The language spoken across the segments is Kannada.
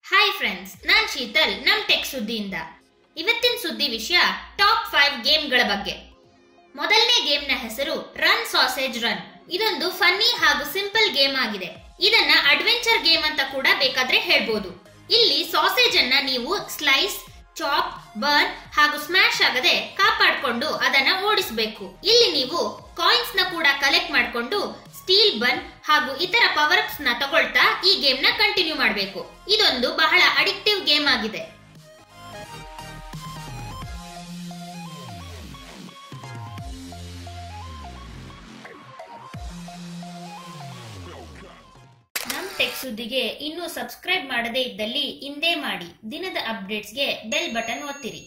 ಹಾಯ್ ಫ್ರೆಂಡ್ಸ್ ನಾನ್ ಶೀತಲ್ ನಮ್ ಟೆಕ್ ಸುದ್ದಿಯಿಂದ ಇವತ್ತಿನ ಸುದ್ದಿ ವಿಷಯ ಟಾಪ್ ಫೈವ್ ಗೇಮ್ಗಳ ಬಗ್ಗೆ ಮೊದಲನೇ ಗೇಮ್ನ ಹೆಸರು ರನ್ ಸಾಸೇಜ್ ರನ್ ಇದೊಂದು ಫನ್ನಿ ಹಾಗೂ ಸಿಂಪಲ್ ಗೇಮ್ ಆಗಿದೆ ಇದನ್ನ ಅಡ್ವೆಂಚರ್ ಗೇಮ್ ಅಂತ ಕೂಡ ಬೇಕಾದ್ರೆ ಹೇಳ್ಬೋದು ಇಲ್ಲಿ ಸಾಸೇಜ್ ಅನ್ನ ನೀವು ಸ್ಲೈಸ್ ಚಾಪ್ ಬರ್ನ್ ಹಾಗೂ ಸ್ಮ್ಯಾಶ್ ಆಗದೆ ಕಾಪಾಡ್ಕೊಂಡು ಅದನ್ನ ಓಡಿಸಬೇಕು ಇಲ್ಲಿ ನೀವು ಕಾಯಿನ್ಸ್ ನ ಕೂಡ ಕಲೆಕ್ಟ್ ಮಾಡ್ಕೊಂಡು ಸ್ಟೀಲ್ ಬನ್ ಹಾಗೂ ಇತರ ಪವರ್ ಅಪ್ಸ್ ನ ತಗೊಳ್ತಾ ಈ ಗೇಮ್ ನ ಕಂಟಿನ್ಯೂ ಮಾಡಬೇಕು ಇದೊಂದು ಬಹಳ ಅಡಿಕ್ಟಿವ್ ಗೇಮ್ ಆಗಿದೆ ನಮ್ ಟೆಕ್ ಸುದ್ದಿಗೆ ಇನ್ನೂ ಸಬ್ಸ್ಕ್ರೈಬ್ ಮಾಡದೇ ಇದ್ದಲ್ಲಿ ಇಂದೇ ಮಾಡಿ ದಿನದ ಅಪ್ಡೇಟ್ಸ್ಗೆ ಬೆಲ್ ಬಟನ್ ಒತ್ತಿರಿ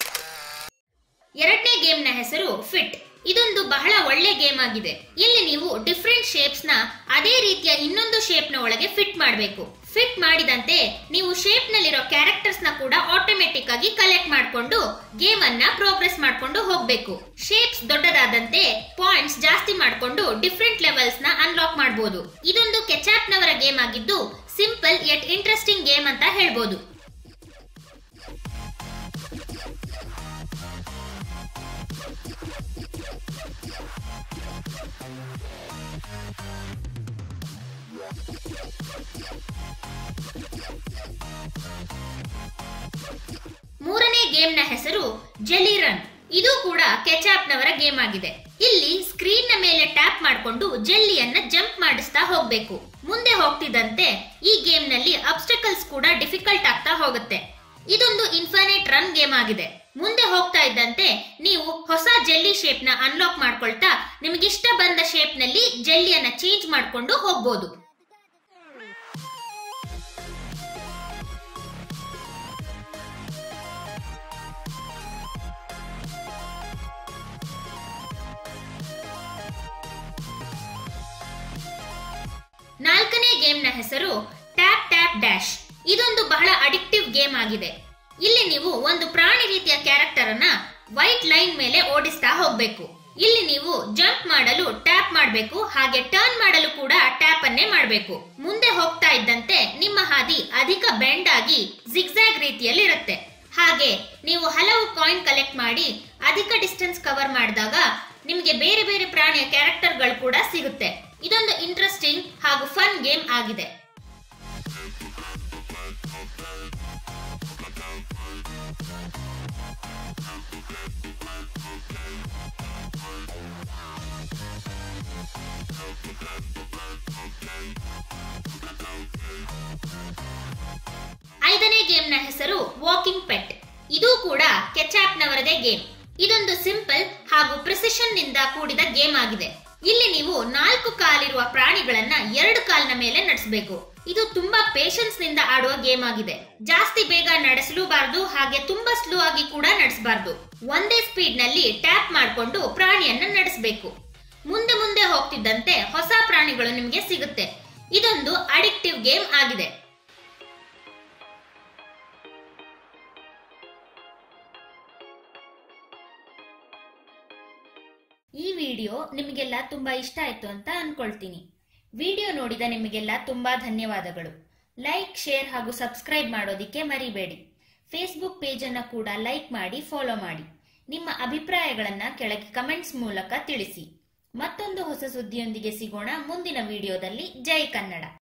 ಎರಡನೇ ಗೇಮ್ನ ಹೆಸರು ಫಿಟ್ ಇದೊಂದು ಬಹಳ ಒಳ್ಳೆ ಗೇಮ್ ಆಗಿದೆ ಇಲ್ಲಿ ನೀವು ಡಿಫ್ರೆಂಟ್ ಶೇಪ್ಸ್ ನ ಅದೇ ರೀತಿಯ ಇನ್ನೊಂದು ಶೇಪ್ ನ ಒಳಗೆ ಫಿಟ್ ಮಾಡಬೇಕು ಫಿಟ್ ಮಾಡಿದಂತೆ ನೀವು ಶೇಪ್ ನಲ್ಲಿರೋ ಕ್ಯಾರೆಕ್ಟರ್ಸ್ ನ ಕೂಡ ಆಟೋಮೆಟಿಕ್ ಆಗಿ ಕಲೆಕ್ಟ್ ಮಾಡಿಕೊಂಡು ಗೇಮ್ ಅನ್ನ ಪ್ರೋಗ್ರೆಸ್ ಮಾಡ್ಕೊಂಡು ಹೋಗ್ಬೇಕು ಶೇಪ್ಸ್ ದೊಡ್ಡದಾದಂತೆ ಪಾಯಿಂಟ್ಸ್ ಜಾಸ್ತಿ ಮಾಡ್ಕೊಂಡು ಡಿಫ್ರೆಂಟ್ ಲೆವೆಲ್ಸ್ ನ ಅನ್ಲಾಕ್ ಮಾಡಬಹುದು ಇದೊಂದು ಕೆಚಾಪ್ ನವರ ಗೇಮ್ ಆಗಿದ್ದು ಸಿಂಪಲ್ ಯಟ್ ಇಂಟ್ರೆಸ್ಟಿಂಗ್ ಗೇಮ್ ಅಂತ ಹೇಳ್ಬೋದು ಮೂರನೇ ಗೇಮ್ನ ಹೆಸರು ಜೆಲಿ ರನ್ ಇದು ಕೂಡ ಕೆಚಾಪ್ ನವರ ಗೇಮ್ ಆಗಿದೆ ಇಲ್ಲಿ ಸ್ಕ್ರೀನ್ ನ ಮೇಲೆ ಟ್ಯಾಪ್ ಮಾಡಿಕೊಂಡು ಜೆಲ್ಲಿಯನ್ನ ಜಂಪ್ ಮಾಡಿಸ್ತಾ ಹೋಗ್ಬೇಕು ಮುಂದೆ ಹೋಗ್ತಿದ್ದಂತೆ ಈ ಗೇಮ್ ನಲ್ಲಿ ಅಬ್ಸ್ಟಕಲ್ಸ್ ಕೂಡ ಡಿಫಿಕಲ್ಟ್ ಆಗ್ತಾ ಹೋಗುತ್ತೆ ಇದೊಂದು ಇನ್ಫೈನೈಟ್ ರನ್ ಗೇಮ್ ಆಗಿದೆ ಮುಂದೆ ಹೋಗ್ತಾ ಇದ್ದಂತೆ ನೀವು ಹೊಸ ಜೆಲ್ಲಿ ಶೇಪ್ ನ ಅನ್ಲಾಕ್ ಮಾಡ್ಕೊಳ್ತಾ ನಿಮಗಿಷ್ಟ ಬಂದ ಶೇಪ್ ನಲ್ಲಿ ಜೆಲ್ಲಿಯನ್ನ ಚೇಂಜ್ ಮಾಡ್ಕೊಂಡು ಹೋಗ್ಬೋದು ನಾಲ್ಕನೇ ಗೇಮ್ನ ಹೆಸರು ಟ್ಯಾಪ್ ಟ್ಯಾಪ್ ಡ್ಯಾಶ್ ಇದೊಂದು ಬಹಳ ಅಡಿಕ್ಟಿವ್ ಗೇಮ್ ಆಗಿದೆ ಇಲ್ಲಿ ನೀವು ಒಂದು ಪ್ರಾಣಿ ರೀತಿಯ ಕ್ಯಾರೆಕ್ಟರ್ ಅನ್ನ ವೈಟ್ ಲೈನ್ ಮೇಲೆ ಓಡಿಸ್ತಾ ಹೋಗ್ಬೇಕು ಇಲ್ಲಿ ನೀವು ಜಂಪ್ ಮಾಡಲು ಟ್ಯಾಪ್ ಮಾಡಬೇಕು ಹಾಗೆ ಟರ್ನ್ ಮಾಡಲು ಕೂಡ ಟ್ಯಾಪ್ ಅನ್ನೇ ಮಾಡಬೇಕು ಮುಂದೆ ಹೋಗ್ತಾ ಇದ್ದಂತೆ ನಿಮ್ಮ ಹಾದಿ ಅಧಿಕ ಬೆಂಡ್ ಆಗಿ ಜಿಗ್ಜಾಗ್ ರೀತಿಯಲ್ಲಿ ಇರುತ್ತೆ ಹಾಗೆ ನೀವು ಹಲವು ಕಾಯಿನ್ ಕಲೆಕ್ಟ್ ಮಾಡಿ ಅಧಿಕ ಡಿಸ್ಟೆನ್ಸ್ ಕವರ್ ಮಾಡಿದಾಗ ನಿಮಗೆ ಬೇರೆ ಬೇರೆ ಪ್ರಾಣಿಯ ಕ್ಯಾರೆಕ್ಟರ್ಗಳು ಕೂಡ ಸಿಗುತ್ತೆ ಇದೊಂದು ಇಂಟ್ರೆಸ್ಟಿಂಗ್ ಹಾಗೂ ಫನ್ ಗೇಮ್ ಆಗಿದೆ ಐದನೇ ಗೇಮ್ನ ಹೆಸರು ವಾಕಿಂಗ್ ಪೆಟ್ ಇದು ಕೂಡ ಕೆಚಾಪ್ ನವರದೇ ಗೇಮ್ ಇದೊಂದು ಸಿಂಪಲ್ ಹಾಗೂ ಪ್ರಿಸಿಷನ್ ನಿಂದ ಕೂಡಿದ ಗೇಮ್ ಆಗಿದೆ ಇಲ್ಲಿ ನೀವು ನಾಲ್ಕು ಕಾಲಿರುವ ಪ್ರಾಣಿಗಳನ್ನ ಎರಡು ಕಾಲಿನ ಮೇಲೆ ನಡೆಸಬೇಕು ಇದು ತುಂಬಾ ಪೇಶನ್ಸ್ ನಿಂದ ಆಡುವ ಗೇಮ್ ಆಗಿದೆ ಜಾಸ್ತಿ ಬೇಗ ನಡೆಸಲೂಬಾರದು ಹಾಗೆ ತುಂಬಾ ಸ್ಲೋ ಆಗಿ ಕೂಡ ನಡೆಸಬಾರ್ದು ಒಂದೇ ಸ್ಪೀಡ್ ನಲ್ಲಿ ಟ್ಯಾಪ್ ಮಾಡಿಕೊಂಡು ಪ್ರಾಣಿಯನ್ನ ನಡೆಸಬೇಕು ಮುಂದೆ ಮುಂದೆ ಹೋಗ್ತಿದ್ದಂತೆ ಹೊಸ ಪ್ರಾಣಿಗಳು ನಿಮಗೆ ಸಿಗುತ್ತೆ ಇದೊಂದು ಅಡಿಕ್ಟಿವ್ ಗೇಮ್ ಆಗಿದೆ ಈ ವಿಡಿಯೋ ನಿಮಗೆಲ್ಲ ತುಂಬಾ ಇಷ್ಟ ಆಯ್ತು ಅಂತ ಅನ್ಕೊಳ್ತೀನಿ ವಿಡಿಯೋ ನೋಡಿದ ನಿಮಗೆಲ್ಲ ತುಂಬಾ ಧನ್ಯವಾದಗಳು ಲೈಕ್ ಶೇರ್ ಹಾಗೂ ಸಬ್ಸ್ಕ್ರೈಬ್ ಮಾಡೋದಿಕ್ಕೆ ಮರಿಬೇಡಿ ಫೇಸ್ಬುಕ್ ಪೇಜ್ ಅನ್ನ ಕೂಡ ಲೈಕ್ ಮಾಡಿ ಫಾಲೋ ಮಾಡಿ ನಿಮ್ಮ ಅಭಿಪ್ರಾಯಗಳನ್ನ ಕೆಳಗೆ ಕಮೆಂಟ್ಸ್ ಮೂಲಕ ತಿಳಿಸಿ ಮತ್ತೊಂದು ಹೊಸ ಸುದ್ದಿಯೊಂದಿಗೆ ಸಿಗೋಣ ಮುಂದಿನ ವಿಡಿಯೋದಲ್ಲಿ ಜೈ ಕನ್ನಡ